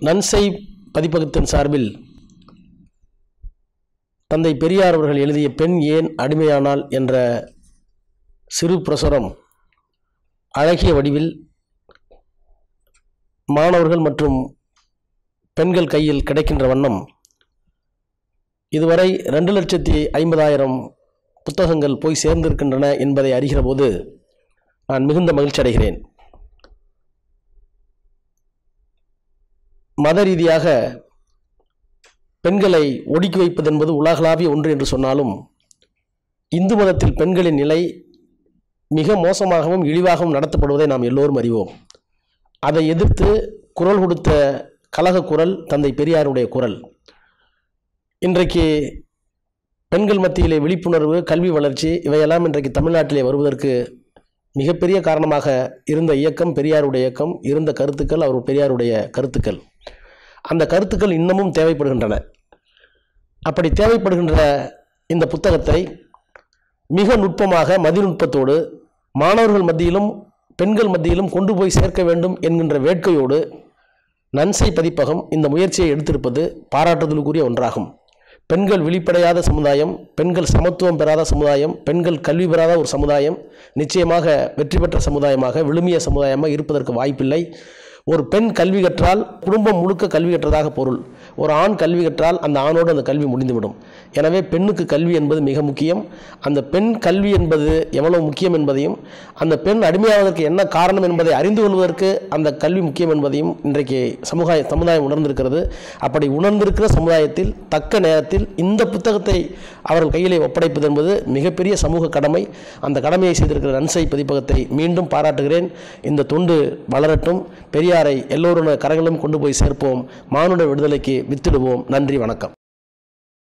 நன்செய் பதிப்பகத்தின் சார்பில் தந்தை பெரியார் அவர்கள் எழுதிய பெண் ஏன் அடிமையானாள் என்ற சிறு பிரசுரம் அழகிய வடிவில் மாணவர்கள் மற்றும் பெண்கள் கையில் கிடைக்கின்ற வண்ணம் இதுவரை ரெண்டு லட்சத்தி ஐம்பதாயிரம் புத்தகங்கள் போய் சேர்ந்திருக்கின்றன என்பதை அறிகிற போது நான் மிகுந்த மகிழ்ச்சி அடைகிறேன் மத ரீதியாக பெண்களை ஒடுக்கி வைப்பது என்பது உலகளாவிய ஒன்று என்று சொன்னாலும் இந்து மதத்தில் பெண்களின் நிலை மிக மோசமாகவும் இழிவாகவும் நடத்தப்படுவதை நாம் எல்லோரும் அறிவோம் அதை எதிர்த்து குரல் கொடுத்த கலக குரல் தந்தை பெரியாருடைய குரல் இன்றைக்கு பெண்கள் மத்தியிலே விழிப்புணர்வு கல்வி வளர்ச்சி இவையெல்லாம் இன்றைக்கு தமிழ்நாட்டிலே வருவதற்கு மிகப்பெரிய காரணமாக இருந்த இயக்கம் பெரியாருடைய இயக்கம் இருந்த கருத்துக்கள் அவர் பெரியாருடைய கருத்துக்கள் அந்த கருத்துக்கள் இன்னமும் தேவைப்படுகின்றன அப்படி தேவைப்படுகின்ற இந்த புத்தகத்தை மிக நுட்பமாக மதிநுட்பத்தோடு மாணவர்கள் மத்தியிலும் பெண்கள் மத்தியிலும் கொண்டு போய் சேர்க்க வேண்டும் என்கின்ற வேட்கையோடு நன்சை பதிப்பகம் இந்த முயற்சியை எடுத்திருப்பது பாராட்டுதலுக்குரிய ஒன்றாகும் பெண்கள் விழிப்படையாத சமுதாயம் பெண்கள் சமத்துவம் பெறாத சமுதாயம் பெண்கள் கல்வி பெறாத ஒரு சமுதாயம் நிச்சயமாக வெற்றி பெற்ற சமுதாயமாக விழுமிய சமுதாயமாக இருப்பதற்கு வாய்ப்பில்லை ஒரு பெண் கல்வி கற்றால் குடும்பம் முழுக்க கல்வி கற்றதாக பொருள் ஒரு ஆண் கல்வி கற்றால் அந்த ஆணோடு அந்த கல்வி முடிந்துவிடும் எனவே பெண்ணுக்கு கல்வி என்பது மிக முக்கியம் அந்த பெண் கல்வி என்பது எவ்வளவு முக்கியம் என்பதையும் அந்த பெண் அடிமையாவதற்கு என்ன காரணம் என்பதை அறிந்து கொள்வதற்கு அந்த கல்வி முக்கியம் என்பதையும் இன்றைக்கு சமுதாய சமுதாயம் உணர்ந்திருக்கிறது அப்படி உணர்ந்திருக்கிற சமுதாயத்தில் தக்க நேரத்தில் இந்த புத்தகத்தை அவர்கள் கையிலே ஒப்படைப்பது என்பது மிகப்பெரிய சமூக கடமை அந்த கடமையை செய்திருக்கிற நன்சை பதிப்பகத்தை மீண்டும் பாராட்டுகிறேன் இந்த தொண்டு வளரட்டும் பெரியாரை எல்லோரும் கரங்களும் கொண்டு போய் சேர்ப்போம் மானுட விடுதலைக்கு வித்திடுவோம் நன்றி வணக்கம்